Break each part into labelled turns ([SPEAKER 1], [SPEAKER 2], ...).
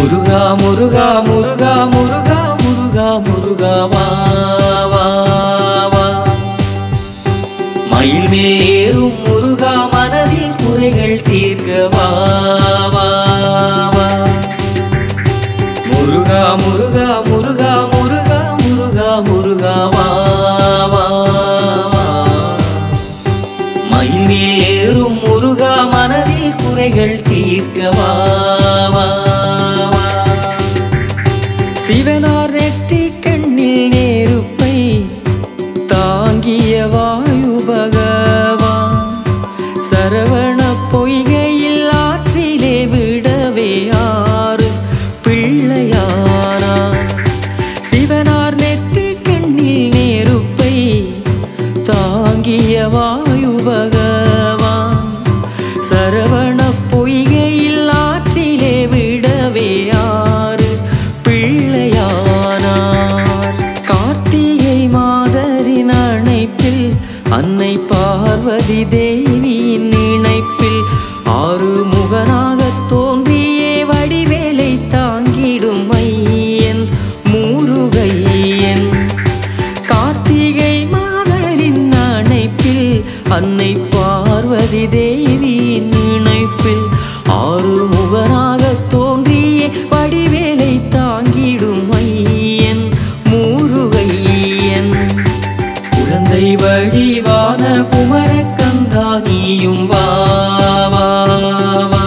[SPEAKER 1] முருகா முருகா முருகா முருகா முருகா முருகா வா வா வா மயில் மேல் ஏறும் முருகா மனதில் குறைகள் தீர்க்க வா வா வா முருகா முருகா முருகா முருகா முருகா முருகா வா வா வா மயில் மேல் ஏறும் முருகா மனதில் குறைகள் தீர்க்க வா வா வா சிவனார் நெற்றி கண்ணில் நெருப்பை தாங்கிய வாயு பகவான் சரவண பொய்கையில் ஆற்றிலே விடவே ஆறு பிள்ளையானார் சிவனார் நெற்றி கண்ணில் நெருப்பை தாங்கிய வாயு பகவான் சரவண பொய்கையில் ஆற்றிலே விடவே ஆறு பிள்ளையானார் கார்த்திகை மாதரின் அணைப்பில் அன்னை பார்வதி தேவியின் இணைப்பில் ஆறு முகனாக தோன்றியே வடிவேலை தாங்கிடும் ஐயன் மூருகையன் கார்த்திகை மாதரின் அணைப்பில் அன்னை பார்வதி தேவியின் இணைப்பில் ஆறு முகனாக தோன்றிய வடிவேலை தாங்கிடும் ஐயன் மூருகையன் குழந்தை வடிவான குமரக்கந்தா நீயும் வா வா வா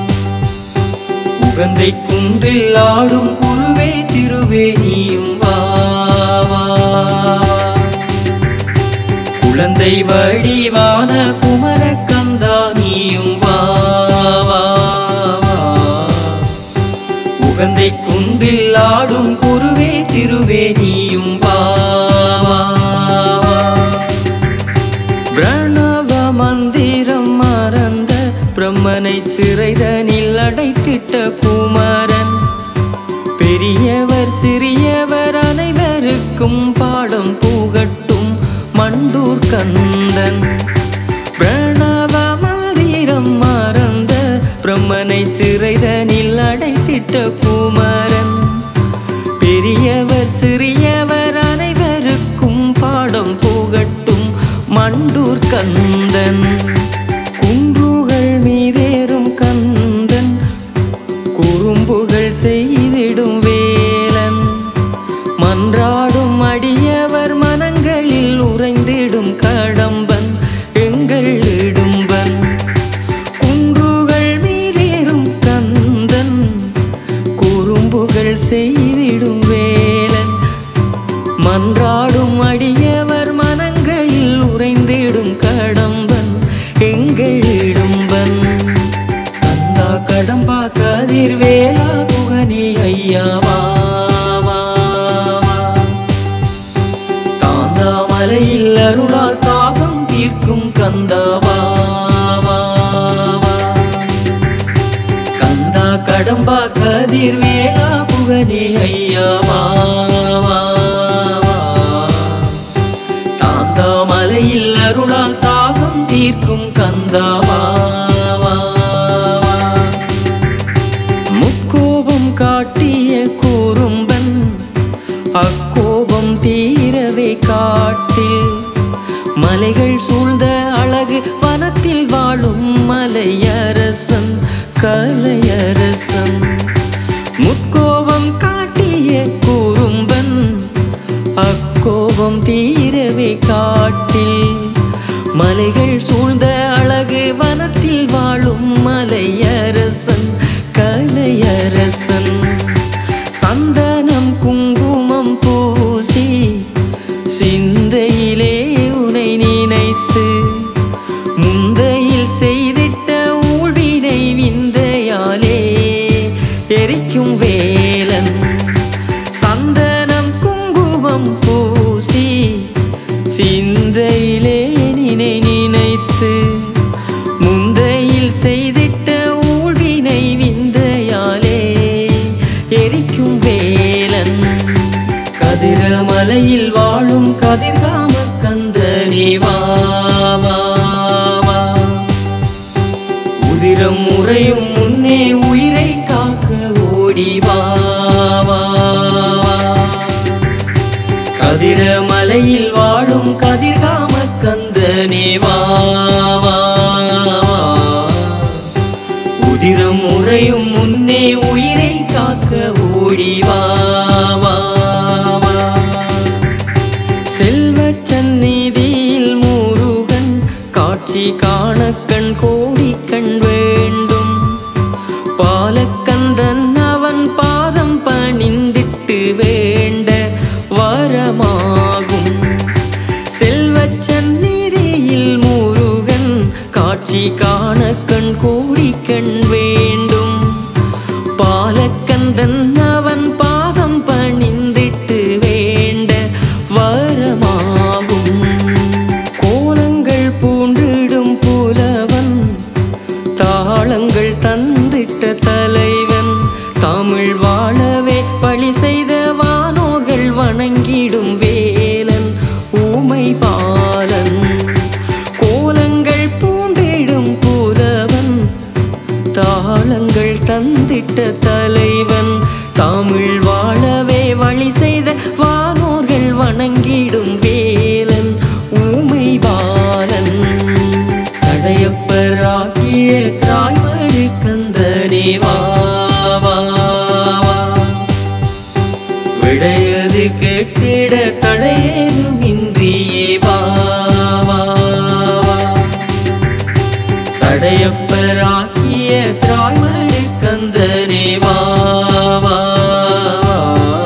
[SPEAKER 1] உகந்தை குன்றில் ஆடும் குருவே திருவே நீயும் வா வா குழந்தை வடிவான குமரக்கந்தா நீயும் வா வா வா உகந்தை குன்றில் ஆடும் குருவே திருவே நீயும் வா வா வா பிரணவ மந்திரம் மறந்த பிரம்மனை சிறைதனில் அடைத்திட்ட குமரன் பெரியவர் சிறியவர் அனைவருக்கும் பாடம் புகட்டும் மண்டூர் கந்தன் பிரணவ மந்திரம் மறந்த பிரம்மனை சிறைதனில் அடைத்திட்ட குமரன் பெரியவர் சிறியவர் அனைவருக்கும் பாடம் புகட்டும் மண்டூர் கந்தன் குன்றுகள் மீதேறும் கந்தன் குறும்புகள் செய்திடும் வேலன் மன்றாடும் அடியவர் மனங்களில் உறைந்திடும் கடம்பன் எங்கள் இடும்பன் குன்றுகள் மீதேறும் கந்தன் குறும்புகள் செய்திடும் வேலன் மன்றாடும் அடியவர் மனங்களில் உறைந்திடும் கடம்பன் எங்கள் இடும்பன் கந்தா கடம்பா கதிர் வேலா குகனி ஐயா வா வா, வா. தாந்தாமலையில் அருளால் தாகம் தீர்க்கும் கந்தா வா வா, வா. கந்தா கடம்பா கதிர் வேலா புகனே ஐயா வா வா, வா. தாந்தாமலையில் அருளால் தாகம் தீர்க்கும் கந்தா வா வா, வா. முக்கோபம் காட்டிய கூறும்பன் அக்கோபம் தீரவே காட்டில் மலைகள் சூழ்ந்த அழகு வனத்தில் வாழும் மலையரசன் கலையரசன் முக்கோபம் காட்டிய கூறும்பன் அக்கோபம் தீரவே காட்டில் மலைகள் சூழ்ந்த அழகு வனத்தில் வாழும் மலையரசன் கலையரசன் சந்தனம் குங்குமம் பூசி சிந்தையிலே உனை நினைத்து முந்தையில் செய்திட்ட ஊழ்வினை விந்தையாலே எரிக்கும் வேலன் சந்தனம் குங்குமம் பூசி சிந்தையிலே நினை நினைத்து முந்தையில் செய்திட்ட ஊழ்வினை விந்தையாலே எரிக்கும் வேலன் கதிரமலையில் வாழும் கதிர்காம கந்தனே வா வா, வா. உதிரம் முறையும் முன்னே உயிரை காக்க ஓடி ஓடி வா வா வா. கதிரமலையில் வாழும் கதிர்காம கந்தனே வா வா வா. உதிரம் உறையும் முன்னே உயிரை காக்க ஓடி வா வா வா. செல்வச் சந்நிதியில் முருகன் காட்சி காண கண் கோடி கண் வேண்டும் பாலக்கந்தன் அவன் பாதம் பணிந்திட்டு வேண்ட வரமாகும் செல்வச் சந்நிதியில் முருகன் காட்சி காண கண் கோடி கண் வேண்டும் பாலக்கந்தன் அவன் பாதம் பணிந்திட்டு வேண்ட வரமாகும் கோலங்கள் பூண்டிடும் புலவன் தாளங்கள் தந்திட்ட தலைவன் தமிழ் வாழவே பழி செய்த வானோர்கள் வணங்கிடும் வேலன் ஊமை பாலன் கோலங்கள் பூண்டிடும் புலவன் தாளங்கள் தந்திட்ட தலைவன் தமிழ் வாழவே வழி செய்த வானோர்கள் வணங்கிடும் வேலன் ஊமை பாலன் சடையப்பராகிய தாய்மழை கந்தனே வா வா வா. விடையது கேட்டிட தடையேதும் இன்றியே வா வா வா. சடையப்பராகிய தாய்மழை கந்தனே வா வா வா.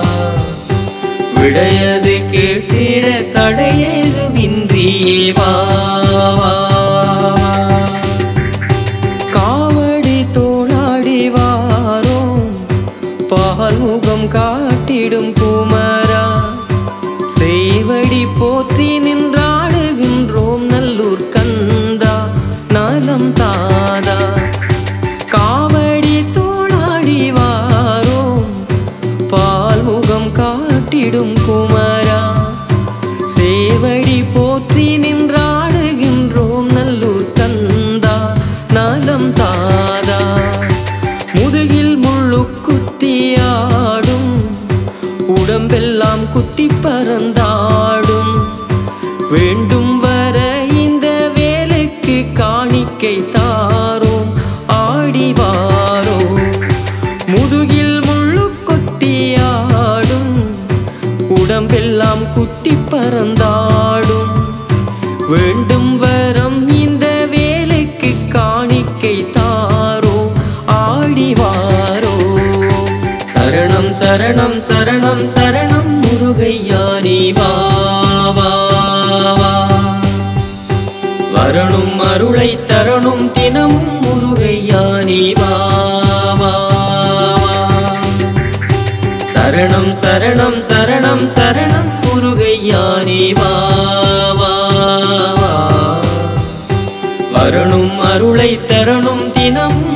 [SPEAKER 1] விடையது கேட்டிட தடையேதும் இன்றியே வா வா வா. காவடி தோளாடி வாரோம் பால்முகம் காட்டிடும் குமரா சேவடி போற்றி நின்றாடுகின்றோம் நல்லூர் கந்தா நலம் தாதா காவடி தோளாடி வாரோம் பால்முகம் காட்டிடும் குமரா சேவடி போற்றி நின்றாடுகின்றோம் நல்லூர் கந்தா நலம் தாதா முதுகில் முள்ளு குத்தியாடும் உடம்பெல்லாம் குத்தி பறந்தாடும் வேண்டும் வர இந்த வேலைக்கு காணிக்கை தாரோம் ஆடி வாரோம் முதுகில் முள்ளு கொத்தியாடும் உடம்பெல்லாம் குத்தி பறந்தாடும் வேண்டும் வரம் இந்த வேலைக்கு காணிக்கை தாரோ ஆடி வாரோ சரணம் சரணம் சரணம் சரணம் முருகையா நீ வா வா வா. வரணும் அருளை தரணும் தினமும் முருகையா நீ வா வா வா. சரணம் சரணம் சரணம் சரணம் முருகையா நீ வா வா வா. வரணும் அருளை தரணும் தினம்